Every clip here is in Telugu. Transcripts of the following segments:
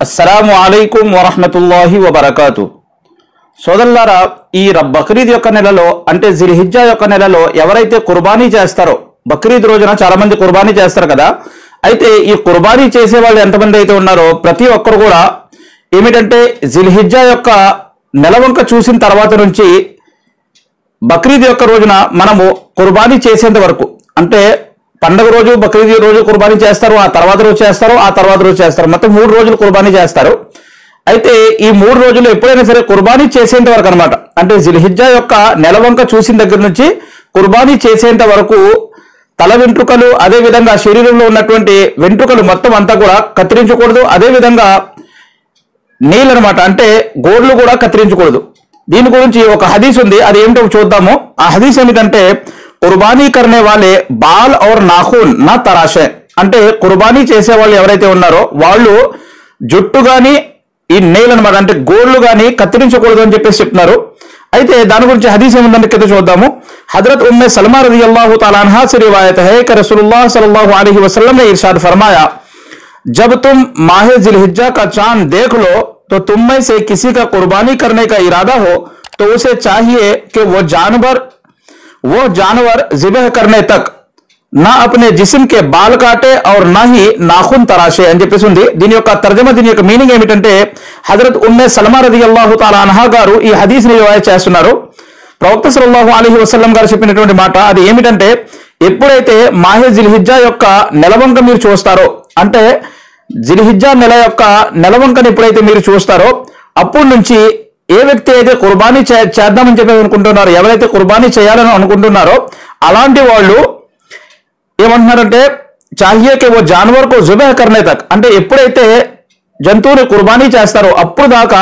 అస్సలాము అలైకుం వరహమతుల్లాహి వబర్కాతు సోదరులారా ఈ ర- బక్రీద్ యొక్క నెలలో అంటే జిల్హిజ్జా యొక్క నెలలో ఎవరైతే కుర్బానీ చేస్తారో బక్రీద్ రోజున చాలా మంది కుర్బానీ చేస్తారు కదా అయితే ఈ కుర్బానీ చేసే వాళ్ళు ఎంతమంది అయితే ఉన్నారో ప్రతి ఒక్కరు కూడా ఏమిటంటే జిల్హిజ్జా యొక్క నెలవంక చూసిన తర్వాత నుంచి బక్రీద్ యొక్క రోజున మనము కుర్బానీ చేసేంత వరకు అంటే పండగ రోజు బక్రీద్ రోజు కుర్బానీ చేస్తారు ఆ తర్వాత రోజు చేస్తారు ఆ తర్వాత రోజు చేస్తారు మొత్తం మూడు రోజులు కుర్బానీ చేస్తారు అయితే ఈ మూడు రోజులు ఎప్పుడైనా సరే కుర్బానీ చేసేంత వరకు అనమాట అంటే జిల్హిజ్జా యొక్క నెలవంక చూసిన దగ్గర నుంచి కుర్బానీ చేసేంత వరకు తల వెంట్రుకలు అదే విధంగా శరీరంలో ఉన్నటువంటి వెంట్రుకలు మొత్తం అంతా కూడా కత్తిరించకూడదు అదే విధంగా నీళ్ళు అనమాట అంటే గోర్లు కూడా కత్తిరించకూడదు దీని గురించి ఒక హదీస్ ఉంది అది ఏమిటో చూద్దాము ఆ హదీస్ ఏమిటంటే కుర్బానీ కర్నే వాళ్ళే బాల్ ఔర్ నాఖూన్ నా తరాషే అంటే కుర్బానీ చేసే వాళ్ళు ఎవరైతే ఉన్నారో వాళ్ళు జుట్టు గాని ఈ నెయిల్ అనమాట అంటే గోర్లు గాని కత్తిరించకూడదు అని చెప్పేసి చెప్తున్నారు అయితే దాని గురించి హదీస్ ఏముందంటే కింద చూద్దాము హజరత్ ఉమ్మే సల్మా రది అల్లాహు తలాన్హా से रिवायत है कि रसूलुल्लाह सल्लल्लाहु अलैहि वसल्लम ने इरशाद फरमाया जब तुम माह जिलहिज्जा का चांद देख लो तो तुम में से किसी का कुर्बानी करने का इरादा हो तो उसे चाहिए कि वो जानवर वो जानवर जिबह करने तक నా అప్నే జిసిమ్ కే బాల్ కాటే ఔర్ నా హీ నాఖున్ తరాషే అని చెప్పేసి ఉంది దీని యొక్క తర్జమ దీని యొక్క మీనింగ్ ఏమిటంటే హజరత్ ఉమ్మే సల్మా రది అల్లాహు తాలా అన్హా గారు ఈ హదీస్ ని రివాయత్ చేస్తున్నారు ప్రవక్త సల్లల్లాహు అలీహి వసల్లం గారు చెప్పినటువంటి మాట అది ఏమిటంటే ఎప్పుడైతే మాహే జిల్హిజ్జా యొక్క నెలవంక మీరు చూస్తారో అంటే జిల్హిజ్జా నెల యొక్క నెలవంకను ఎప్పుడైతే మీరు చూస్తారో అప్పటి నుంచి ఏ వ్యక్తి అయితే కుర్బానీ చే- చేద్దామని చెప్పి అనుకుంటున్నారో ఎవరైతే కుర్బానీ చేయాలని అనుకుంటున్నారో అలాంటి వాళ్ళు ఏమంటున్నారంటే చాహియే ఓ జానవర్ కో జుబహ కర్నే తక్ అంటే ఎప్పుడైతే జంతువుని కుర్బానీ చేస్తారో అప్పుడు దాకా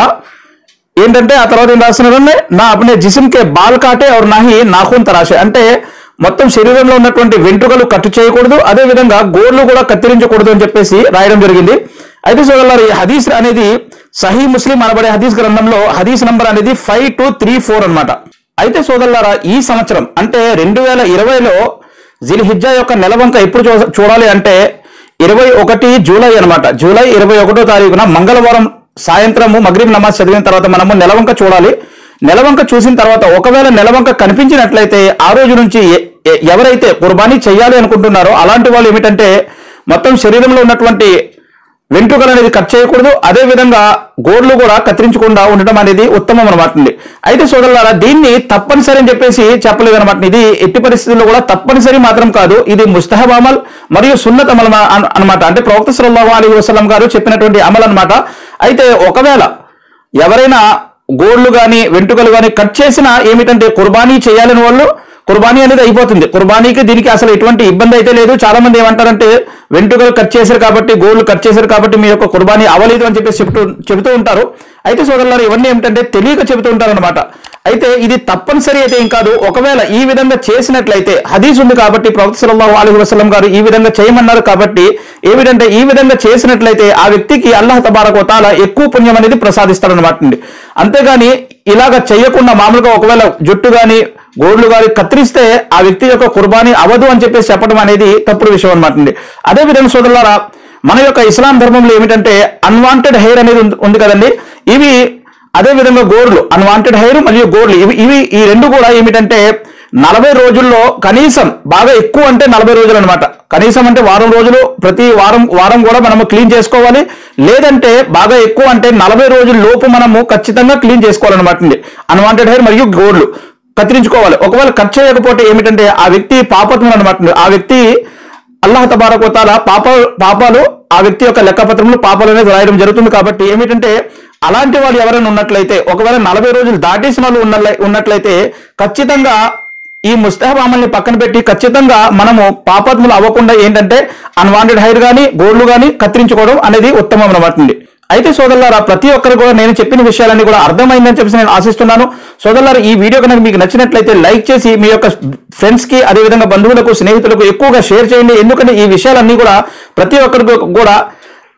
ఏంటంటే ఆ తర్వాత ఏం రాస్తున్నారంటే నా అప్నే జిసిమ్ కే బాల్ కాటే और నా హీ నాఖూన్ తరాషే అంటే మొత్తం శరీరంలో ఉన్నటువంటి వెంట్రుకలు కట్టు చేయకూడదు అదే విధంగా గోర్లు కూడా కత్తిరించకూడదు అని చెప్పేసి రాయడం జరిగింది అయితే సోదరులారు ఈ హదీస్ అనేది సహీ ముస్లిం అనబడే హదీస్ గ్రంథంలో హదీస్ నంబర్ అనేది ఫైవ్ టూ త్రీ ఫోర్ అనమాట అయితే సోదరులారా ఈ సంవత్సరం అంటే రెండు వేల ఇరవైలో జిల్హిజ్జా యొక్క నెలవంక ఎప్పుడు చూ- చూడాలి అంటే ఇరవై ఒకటి జూలై అన్నమాట జూలై ఇరవై ఒకటో తారీఖున మంగళవారం సాయంత్రము మగ్రిబ్ నమాజ్ చదివిన తర్వాత మనము నెలవంక చూడాలి నెలవంక చూసిన తర్వాత ఒకవేళ నెలవంక కనిపించినట్లయితే ఆ రోజు నుంచి ఎ- ఎ- ఎవరైతే కుర్బానీ చేయాలి అనుకుంటున్నారో అలాంటి వాళ్ళు ఏమిటంటే మొత్తం శరీరంలో ఉన్నటువంటి వెంట్రుకలు అనేది కట్ చేయకూడదు అదే విధంగా గోర్లు కూడా కత్తిరించకుండా ఉండడం అనేది ఉత్తమం అనమాట అండి అయితే సోదరులారా దీన్ని తప్పనిసరి అని చెప్పేసి చెప్పలేదు అనమాట ఇది ఎట్టి పరిస్థితుల్లో కూడా తప్పనిసరి మాత్రం కాదు ఇది ముస్తహబ్ అమల్ మరియు సున్నత్ అమల్ అనమాట అంటే ప్రవక్త సల్లల్లాహు అలైహి వసల్లం గారు చెప్పినటువంటి అమల్ అన్నమాట అయితే ఒకవేళ ఎవరైనా గోర్లు గాని వెంట్రుకలు గాని కట్ చేసినా ఏమిటంటే కుర్బానీ చేయాలని వాళ్ళు కుర్బానీ అనేది అయిపోతుంది కుర్బానీకి దీనికి అసలు ఎటువంటి ఇబ్బంది అయితే లేదు చాలా మంది ఏమంటారంటే వెంట్రుకలు కట్ చేశారు కాబట్టి గోర్లు కట్ చేశారు కాబట్టి మీ యొక్క కుర్బానీ అవ్వలేదు అని చెప్పేసి చెప్తూ చెబుతూ ఉంటారు అయితే సోదరులారు ఇవన్నీ ఏమిటంటే తెలియక చెబుతూ ఉంటారు అనమాట అయితే ఇది తప్పనిసరి అయితే ఏం కాదు ఒకవేళ ఈ విధంగా చేసినట్లయితే హదీస్ ఉంది కాబట్టి ప్రవక్త సల్లల్లాహు అలైహి వసల్లం గారు ఈ విధంగా చేయమన్నారు కాబట్టి ఏమిటంటే ఈ విధంగా చేసినట్లయితే ఆ వ్యక్తికి అల్లాహ్ తబారక తాలా ఎక్కువ పుణ్యం అనేది ప్రసాదిస్తాడు అనమాట అండి అంతేగాని ఇలాగ చేయకుండా మామూలుగా ఒకవేళ జుట్టు గాని గోడ్లు గాని కత్తిరిస్తే ఆ వ్యక్తి యొక్క కుర్బానీ అవదు అని చెప్పేసి చెప్పడం అనేది తప్పుడు విషయం అనమాట అండి అదే విధంగా సోదరులారా మన యొక్క ఇస్లాం ధర్మంలో ఏమిటంటే అన్వాంటెడ్ హెయిర్ అనేది ఉంది- ఉంది కదండి ఇవి అదే విధంగా గోర్లు అన్వాంటెడ్ హెయిర్ మరియు గోర్లు ఇవి ఇవి ఈ రెండు కూడా ఏమిటంటే నలభై రోజుల్లో కనీసం బాగా ఎక్కువ అంటే నలభై రోజులు అనమాట కనీసం అంటే వారం రోజులు ప్రతి వారం వారం కూడా మనము క్లీన్ చేసుకోవాలి లేదంటే బాగా ఎక్కువ అంటే నలభై రోజుల లోపు మనము ఖచ్చితంగా క్లీన్ చేసుకోవాలన్నమాట అండి అన్వాంటెడ్ హెయిర్ మరియు గోర్లు కత్తిరించుకోవాలి ఒకవేళ కట్ చేయకపోతే ఏమిటంటే ఆ వ్యక్తి పాపత్వం అనమాట ఆ వ్యక్తి అల్లాహ్ తబారక్ వతాల పాప పాపాలు ఆ వ్యక్తి యొక్క లెక్కపత్రంలో పాపాలు అనేది రాయడం జరుగుతుంది కాబట్టి ఏమిటంటే అలాంటి వాళ్ళు ఎవరైనా ఉన్నట్లయితే ఒకవేళ నలభై రోజులు దాటేసిన వాళ్ళు ఉన్న ఉన్నట్లయితే ఖచ్చితంగా ఈ ముస్తహబ్ అమల్ని పక్కన పెట్టి ఖచ్చితంగా మనము పాపాత్ములు అవ్వకుండా ఏంటంటే అన్వాంటెడ్ హెయిర్ కానీ గోర్లు కానీ కత్తిరించుకోవడం అనేది ఉత్తమం అనమాట అండి అయితే సోదరులారా ప్రతి ఒక్కరు కూడా నేను చెప్పిన విషయాలన్నీ కూడా అర్థమైందని చెప్పేసి నేను ఆశిస్తున్నాను సోదరులారా ఈ వీడియో కనుక మీకు నచ్చినట్లయితే లైక్ చేసి మీ యొక్క ఫ్రెండ్స్ కి అదేవిధంగా బంధువులకు స్నేహితులకు ఎక్కువగా షేర్ చేయండి ఎందుకంటే ఈ విషయాలన్నీ కూడా ప్రతి ఒక్కరికి కూడా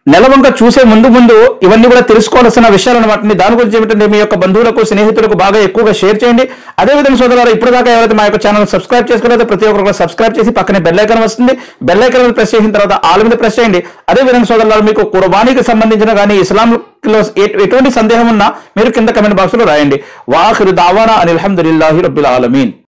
నెలవంక చూసే ముందు ముందు ఇవన్నీ కూడా తెలుసుకోవాల్సిన విషయాలను వాటిని దాని గురించి ఏమిటంటే మీ యొక్క బంధువులకు స్నేహితులకు బాగా ఎక్కువగా షేర్ చేయండి అదేవిధంగా సోదరులారా ఇప్పుడు దాకా ఎవరైతే మా యొక్క ఛానల్ సబ్స్క్రైబ్ చేసుకోలేదో ప్రతి ఒక్కరు కూడా సబ్స్క్రైబ్ చేసి పక్కనే బెల్ ఐకాన్ వస్తుంది బెల్ ఐకాన్ మీద ప్రెస్ చేసిన తర్వాత ఆల్ మీద ప్రెస్ చేయండి అదేవిధంగా సోదరులారా మీకు కుర్బానీకి సంబంధించిన కానీ ఇస్లాంలో ఎ- ఎటువంటి సందేహం ఉన్నా మీరు కింద కమెంట్ బాక్స్ లో రాయండి వాఖిరు దావానా అని అల్హమ్దులిల్లాహి రబ్బిల్ ఆలమీన్